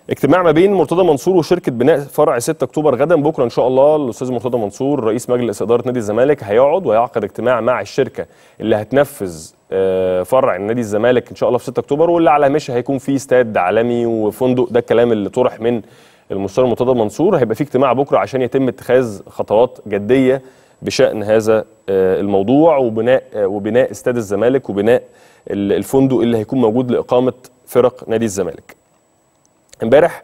اجتماع ما بين مرتضى منصور وشركه بناء فرع 6 اكتوبر غدا بكره ان شاء الله الاستاذ مرتضى منصور رئيس مجلس اداره نادي الزمالك هيقعد ويعقد اجتماع مع الشركه اللي هتنفذ آه، فرع نادي الزمالك ان شاء الله في 6 اكتوبر واللي على هامشها هيكون فيه استاد عالمي وفندق ده الكلام اللي طرح من المستشار مرتضى منصور هيبقى في اجتماع بكره عشان يتم اتخاذ خطوات جديه بشان هذا آه، الموضوع وبناء آه، وبناء استاد الزمالك وبناء ال- الفندق اللي هيكون موجود لاقامه فرق نادي الزمالك. امبارح